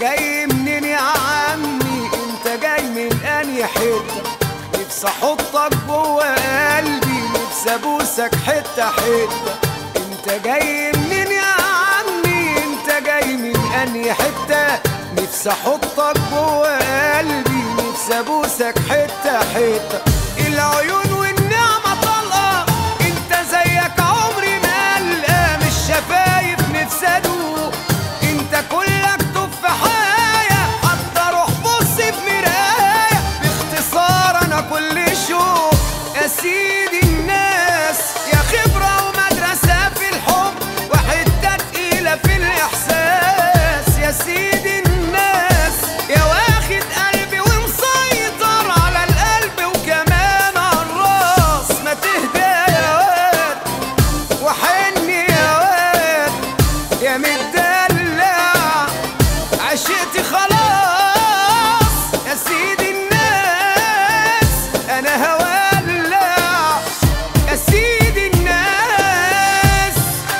جاي منين يا عمي انت جاي من انهي حته نفسي احطك جوه قلبي نفسي ابوسك حته حته انت جاي منين يا عمي انت جاي من انهي حته نفسي احطك جوه قلبي نفسي ابوسك حته حته العيون والنعمه طلقه انت زيك عمري ما القى مش شفايف نفسي ادوق انت كلك تفاحية حتى روح بص في مراية باختصار انا كل شوق يا سيدي الناس يا خبرة ومدرسة في الحب وحتة تقيلة في الإحساس يا سيدي الناس يا واخد قلبي ومسيطر على القلب وكمان على الراس ما تهدى يا واد وحني يا واد يا مدلع عشقتي خلاص يا سيدي الناس انا هولع يا سيدي الناس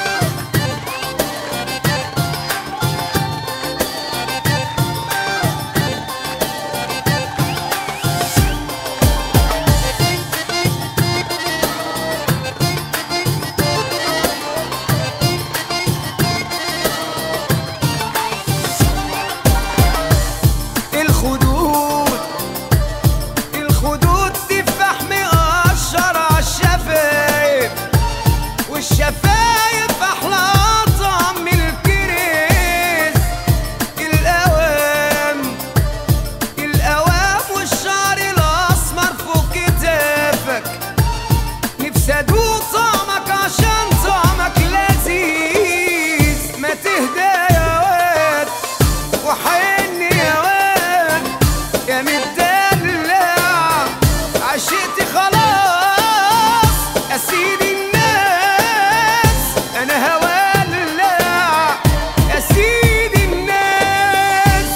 الخدود الخدود تفاح مقشر عالشفايف والشفايف احلى طعم الكريز الاوام الاوام والشعر الاسمر فوق كتافك نفسي ادوق طعمك عشان طعمك لذيذ ما تهدى يا واد وحني يا واد يا مدلع عشقتي خلاص يا سيدي الناس انا هولع يا سيدي الناس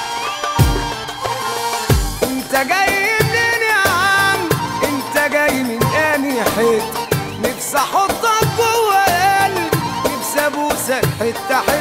انت جاي منين يا عم انت جاي من انهي حته نفسي احطك جوه قلبي نفسي ابوسك حته حته